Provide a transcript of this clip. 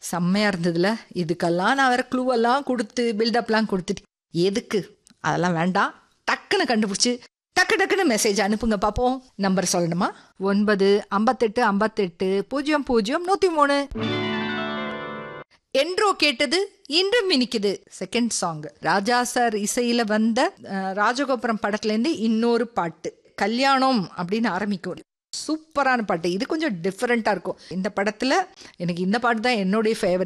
செம்மையா இருந்ததுல இதுக்கெல்லாம் நான் வேற க்ளூவெல்லாம் கொடுத்து பில்டப்லாம் கொடுத்துட்டு எதுக்கு அதெல்லாம் வேண்டாம் டக்குன்னு கண்டுபிடிச்சி டக்கு டக்குன்னு மெசேஜ் அனுப்புங்க பார்ப்போம் நம்பர் சொல்லணுமா ஒன்பது ஐம்பத்தெட்டு ஐம்பத்தெட்டு பூஜ்ஜியம் பூஜ்ஜியம் நூற்றி மூணு என்றோ கேட்டது இன்றும் இனிக்குது செகண்ட் சாங் ராஜா சார் இசையில வந்த அஹ், ராஜகோபுரம் படத்துல இருந்து இன்னொரு பாட்டு கல்யாணம் அப்படின்னு ஆரம்பிக்கும் சூப்பரான பாட்டு இது கொஞ்சம் டிஃப்ரெண்ட்டாக இருக்கும் இந்த படத்தில் எனக்கு இந்த பாட்டு தான் என்னுடைய ஃபேவரட்